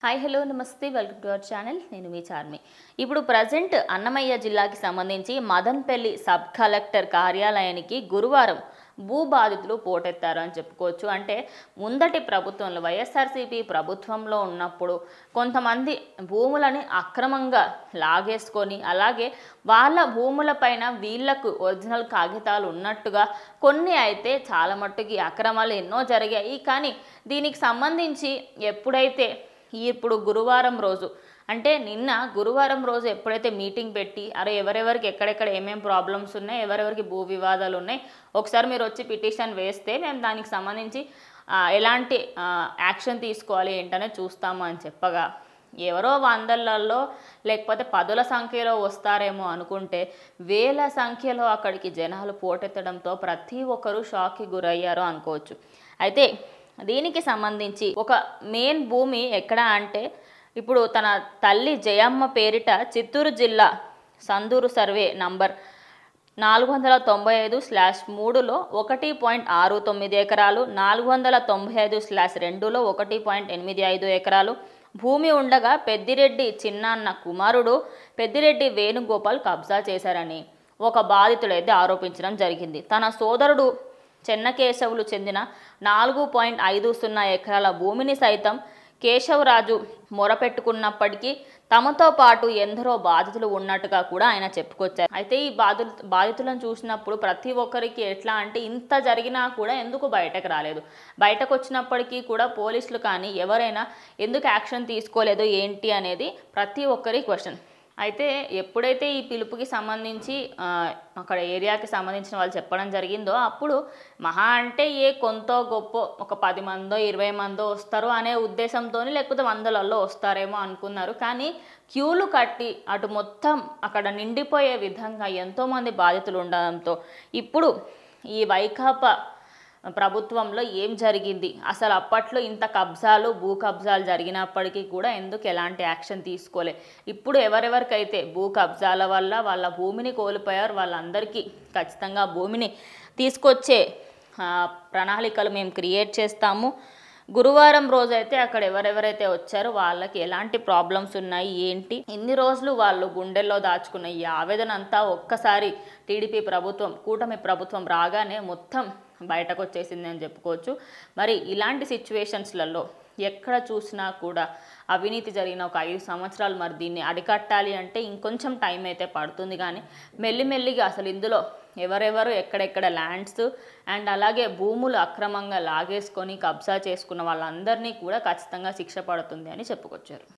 hi hello నమస్తే welcome to our channel నేను మీ చార్మి ఇప్పుడు ప్రజెంట్ అన్నమయ్య జిల్లాకి సంబంధించి మదన్పల్లి సబ్ కలెక్టర్ కార్యాలయానికి గురువారం భూ బాధితులు పోటెత్తారు అని చెప్పుకోవచ్చు అంటే ముందటి ప్రభుత్వంలో వైఎస్ఆర్సీపీ ప్రభుత్వంలో ఉన్నప్పుడు కొంతమంది భూములని అక్రమంగా లాగేసుకొని అలాగే వాళ్ళ భూములపైన వీళ్లకు ఒరిజినల్ కాగితాలు ఉన్నట్టుగా కొన్ని అయితే చాలా మట్టుకి అక్రమాలు ఎన్నో జరిగాయి కానీ దీనికి సంబంధించి ఎప్పుడైతే ఇప్పుడు గురువారం రోజు అంటే నిన్న గురువారం రోజు ఎప్పుడైతే మీటింగ్ పెట్టి అరే ఎవరెవరికి ఎక్కడెక్కడ ఏమేం ప్రాబ్లమ్స్ ఉన్నాయి ఎవరెవరికి భూ వివాదాలు ఉన్నాయి ఒకసారి మీరు వచ్చి పిటిషన్ వేస్తే మేము దానికి సంబంధించి ఆ, ఎలాంటి ఆ, యాక్షన్ తీసుకోవాలి ఏంటనే చూస్తాము అని చెప్పగా ఎవరో వందలలో లేకపోతే పదుల సంఖ్యలో వస్తారేమో అనుకుంటే వేల సంఖ్యలో అక్కడికి జనాలు పోటెత్తడంతో ప్రతి ఒక్కరూ షాక్కి గురయ్యారు అనుకోవచ్చు అయితే దీనికి సంబంధించి ఒక మెయిన్ భూమి ఎక్కడ అంటే ఇప్పుడు తన తల్లి జయమ్మ పేరిట చిత్తూరు జిల్లా సందూరు సర్వే నంబర్ నాలుగు వందల తొంభై ఐదు స్లాష్ మూడులో ఒకటి పాయింట్ ఆరు తొమ్మిది ఎకరాలు నాలుగు వందల తొంభై ఐదు స్లాష్ రెండులో ఒకటి పాయింట్ ఎనిమిది ఐదు ఎకరాలు భూమి ఉండగా పెద్దిరెడ్డి చిన్నాన్న కుమారుడు పెద్దిరెడ్డి వేణుగోపాల్ కబ్జా చేశారని ఒక బాధితుడైతే ఆరోపించడం జరిగింది తన సోదరుడు చెన్నకేశవులు చెందిన నాలుగు పాయింట్ ఐదు సున్నా ఎకరాల భూమిని సైతం కేశవరాజు మొరపెట్టుకున్నప్పటికీ తమతో పాటు ఎందరో బాధితులు ఉన్నట్టుగా కూడా ఆయన చెప్పుకొచ్చారు అయితే ఈ బాధితు బాధితులను చూసినప్పుడు ప్రతి ఒక్కరికి ఎట్లా అంటే ఇంత జరిగినా కూడా ఎందుకు బయటకు రాలేదు బయటకు వచ్చినప్పటికీ కూడా పోలీసులు కానీ ఎవరైనా ఎందుకు యాక్షన్ తీసుకోలేదు ఏంటి అనేది ప్రతి ఒక్కరి క్వశ్చన్ అయితే ఎప్పుడైతే ఈ పిలుపుకి సంబంధించి ఆ, అక్కడ ఏరియాకి సంబంధించిన వాళ్ళు చెప్పడం జరిగిందో అప్పుడు మహా అంటే ఏ కొంతో గొప్ప ఒక పది మందో ఇరవై మందో వస్తారు అనే ఉద్దేశంతో లేకపోతే వందలలో వస్తారేమో అనుకున్నారు కానీ క్యూలు కట్టి అటు మొత్తం అక్కడ నిండిపోయే విధంగా ఎంతోమంది బాధితులు ఉండడంతో ఇప్పుడు ఈ వైకాపా ప్రభుత్వంలో ఏం జరిగింది అసలు అప్పట్లో ఇంత కబ్జాలు భూ కబ్జాలు జరిగినప్పటికీ కూడా ఎందుకు ఎలాంటి యాక్షన్ తీసుకోలే ఇప్పుడు ఎవరెవరికైతే భూ కబ్జాల వల్ల వాళ్ళ భూమిని కోల్పోయారు వాళ్ళందరికీ ఖచ్చితంగా భూమిని తీసుకొచ్చే ఆ, ప్రణాళికలు మేము క్రియేట్ చేస్తాము గురువారం రోజైతే అక్కడ ఎవరెవరైతే వచ్చారో వాళ్ళకి ఎలాంటి ప్రాబ్లమ్స్ ఉన్నాయి ఏంటి ఇన్ని రోజులు వాళ్ళు గుండెల్లో దాచుకున్న ఈ ఆవేదన అంతా ఒక్కసారి టీడీపీ ప్రభుత్వం కూటమి ప్రభుత్వం రాగానే మొత్తం బయటకు వచ్చేసింది అని చెప్పుకోవచ్చు మరి ఇలాంటి సిచ్యువేషన్స్లలో ఎక్కడ చూసినా కూడా అవినీతి జరిగిన ఒక ఐదు సంవత్సరాలు మరి దీన్ని అరికట్టాలి అంటే ఇంకొంచెం టైం అయితే పడుతుంది కానీ మెల్లిమెల్లిగా అసలు ఇందులో ఎవరెవరు ఎక్కడెక్కడ ల్యాండ్స్ అండ్ అలాగే భూములు అక్రమంగా లాగేసుకొని కబ్జా చేసుకున్న వాళ్ళందరినీ కూడా ఖచ్చితంగా శిక్ష పడుతుంది అని చెప్పుకొచ్చారు